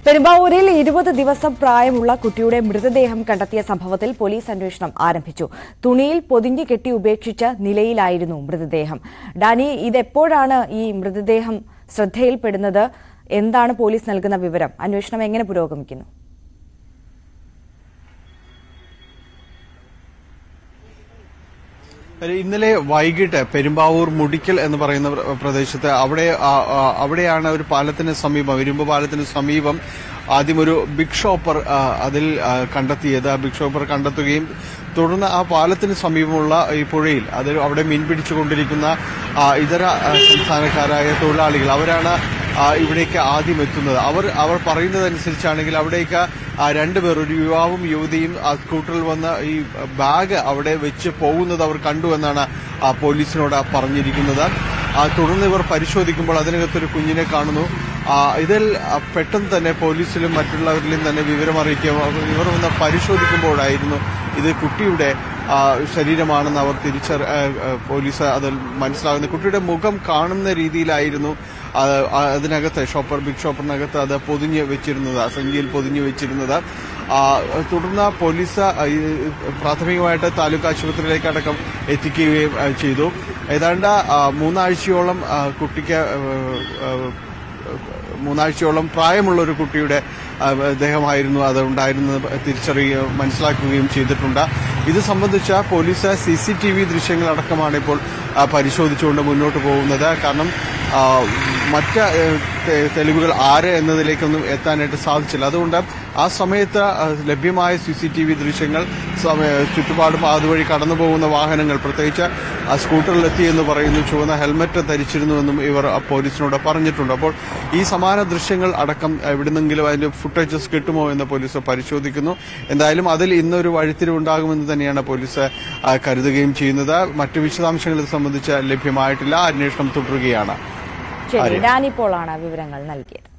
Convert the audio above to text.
പെരുമ്പാവൂരിൽ ഇരുപത് ദിവസം പ്രായമുള്ള കുട്ടിയുടെ മൃതദേഹം കണ്ടെത്തിയ സംഭവത്തിൽ പോലീസ് അന്വേഷണം ആരംഭിച്ചു തുണിയിൽ പൊതിഞ്ഞു കെട്ടി ഉപേക്ഷിച്ച നിലയിലായിരുന്നു മൃതദേഹം ഡാനി ഇതെപ്പോഴാണ് ഈ മൃതദേഹം ശ്രദ്ധയിൽപ്പെടുന്നത് എന്താണ് പോലീസ് നൽകുന്ന വിവരം അന്വേഷണം എങ്ങനെ പുരോഗമിക്കുന്നു ഒരു ഇന്നലെ വൈകിട്ട് പെരുമ്പാവൂർ മുടിക്കൽ എന്ന് പറയുന്ന പ്ര- പ്രദേശത്ത് അവിടെ ആ- ആ- അവിടെയാണ് ഒരു പാലത്തിന് സമീപം ഇരുമ്പ് പാലത്തിന് സമീപം ആദ്യം ഒരു ബിഗ് ഷോപ്പർ ആ, അതിൽ ആ, കണ്ടെത്തിയത് ആ ബിഗ് ഷോപ്പർ കണ്ടെത്തുകയും തുടർന്ന് ആ പാലത്തിന് സമീപമുള്ള ഈ പുഴയിൽ അത് അവിടെ മീൻ പിടിച്ചുകൊണ്ടിരിക്കുന്ന ആ, ഇതര ആ, സംസ്ഥാനക്കാരായ തൊഴിലാളികൾ അവരാണ് ആ, ഇവിടേക്ക് ആദ്യം എത്തുന്നത് അവർ അവർ പറയുന്നതനുസരിച്ചാണെങ്കിൽ അവിടേക്ക് ആ, രണ്ടുപേർ ഒരു യുവാവും യുവതിയും ആ സ്കൂട്ടറിൽ വന്ന് ഈ ബാഗ് അവിടെ വെച്ച് പോകുന്നത് അവർ കണ്ടു എന്നാണ് ആ, പോലീസിനോട് പറഞ്ഞിരിക്കുന്നത് ആ, തുടർന്ന് ഇവർ പരിശോധിക്കുമ്പോൾ അതിനകത്തൊരു കുഞ്ഞിനെ കാണുന്നു ആ, ഇതിൽ ആ, പെട്ടെന്ന് തന്നെ പോലീസിലും മറ്റുള്ളവരിലും തന്നെ വിവരം അറിയിക്കുക ഇവർ വന്ന് പരിശോധിക്കുമ്പോഴായിരുന്നു ഇത് കുട്ടിയുടെ ആ, ശരീരമാണെന്ന് അവർ തിരിച്ചറി ആ, ആ, പോലീസ് അതിൽ മനസ്സിലാകുന്നത് കുട്ടിയുടെ മുഖം കാണുന്ന രീതിയിലായിരുന്നു ആ, ആ, അതിനകത്ത് ഷോപ്പർ ബിഗ് ഷോപ്പറിനകത്ത് അത് പൊതിഞ്ഞ് വെച്ചിരുന്നത് ആ സഞ്ചിയിൽ പൊതിഞ്ഞ് വെച്ചിരുന്നത് ആ, തുടർന്ന് പോലീസ് ആ, ഈ പ്രാഥമികമായിട്ട് താലൂക്ക് ആശുപത്രിയിലേക്ക് അടക്കം എത്തിക്കുകയും ആ, ചെയ്തു ഏതാണ്ട് ആ, മൂന്നാഴ്ചയോളം ആ, കുട്ടിക്ക് ആ, ആ, മൂന്നാഴ്ചയോളം പ്രായമുള്ള ഒരു കുട്ടിയുടെ ആ, ദേഹമായിരുന്നു അത് ഉണ്ടായിരുന്നത് തിരിച്ചറിയുകയും മനസ്സിലാക്കുകയും ചെയ്തിട്ടുണ്ട് ഇത് സംബന്ധിച്ച police C C T V ദൃശ്യങ്ങളടക്കമാണ് ഇപ്പോൾ ആ, പരിശോധിച്ചുകൊണ്ട് മുന്നോട്ട് പോകുന്നത് കാരണം ആ, മറ്റ് ഏ, തെ- തെളിവുകൾ ആര് എന്നതിലേക്കൊന്നും എത്താനായിട്ട് സാധിച്ചില്ല അതുകൊണ്ട് ആ സമയത്ത് ആ, ലഭ്യമായ സി സി ടി വി ദൃശ്യങ്ങൾ സമയ- ചുറ്റുപാടും അതുവഴി കടന്നു പോകുന്ന വാഹനങ്ങൾ പ്രത്യേകിച്ച് ആ സ്കൂട്ടറിലെത്തി എന്ന് പറയുന്നു ചുവന്ന ഹെൽമറ്റ് ധരിച്ചിരുന്നുവെന്നും ഇവർ ആ പോലീസിനോട് പറഞ്ഞിട്ടുണ്ട് അപ്പോൾ ഈ സമാന ദൃശ്യങ്ങൾ അടക്കം എവിടുന്നെങ്കിലും അതിന്റെ ഫുട്ടേജസ് കിട്ടുമോ എന്ന് പോലീസ് പരിശോധിക്കുന്നു എന്തായാലും അതിൽ ഇന്നൊരു വഴിത്തിരിവുണ്ടാകുമെന്ന് തന്നെയാണ് പോലീസ് ആ, കരുതുകയും ചെയ്യുന്നത് മറ്റു വിശദാംശങ്ങൾ ഇത് സംബന്ധിച്ച് ലഭ്യമായിട്ടില്ല അന്വേഷണം തുടരുകയാണ് ശരി ഡാനി പോളാണ് വിവരങ്ങൾ നൽകിയത്